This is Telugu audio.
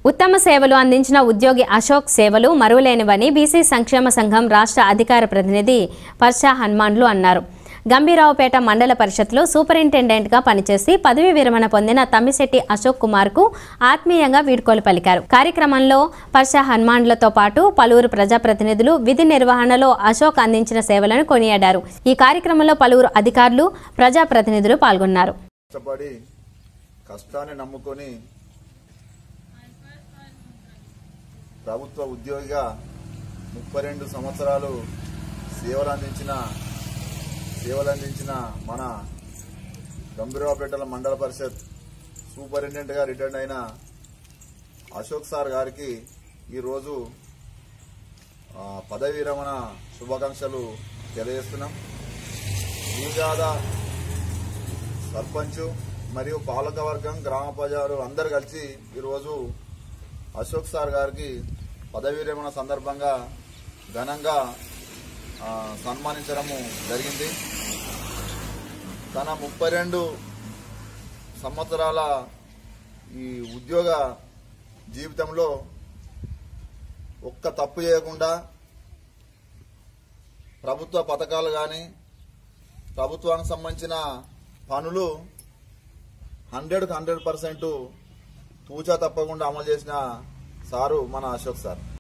ఉత్తమ సేవలు అందించిన ఉద్యోగి అశోక్ సేవలు మరువలేనివని బీసీ సంక్షేమ సంఘం రాష్ట్ర అధికార ప్రతినిధి పర్షా హనుమాన్లు అన్నారు గంభీరావుపేట మండల పరిషత్లో సూపరింటెండెంట్గా పనిచేసి పదవి విరమణ పొందిన తమ్మిశెట్టి అశోక్ కుమార్కు ఆత్మీయంగా వీడ్కోలు పలికారు కార్యక్రమంలో పర్షా హనుమాన్లతో పాటు పలువురు ప్రజాప్రతినిధులు విధి నిర్వహణలో అశోక్ అందించిన సేవలను కొనియాడారు ఈ కార్యక్రమంలో పలువురు అధికారులు ప్రజాప్రతినిధులు పాల్గొన్నారు కష్టపడి కష్టాన్ని నమ్ముకొని ప్రభుత్వ ఉద్యోగిగా ముప్పై రెండు సంవత్సరాలు సేవలు అందించిన సేవలు అందించిన మన గంభీరావుపేటల మండల పరిషత్ సూపరింటెండెంట్గా రిటైర్డ్ అయిన అశోక్ సార్ గారికి ఈరోజు ఆ, పదవి విరమణ శుభాకాంక్షలు తెలియజేస్తున్నాం గురుజాద సర్పంచ్ మరియు పాలకవర్గం గ్రామ ప్రజలు అందరు కలిసి ఈరోజు అశోక్ సార్ గారికి పదవీ విరమణ సందర్భంగా ఘనంగా ఆ, సన్మానించడము జరిగింది తన ముప్పై రెండు సంవత్సరాల ఈ ఉద్యోగ జీవితంలో ఒక్క తప్పు చేయకుండా ప్రభుత్వ పథకాలు కానీ ప్రభుత్వానికి సంబంధించిన పనులు హండ్రెడ్కి హండ్రెడ్ పర్సెంట్ తూచా తప్పకుండా అమలు చేసిన సారు మన అశోక్ సార్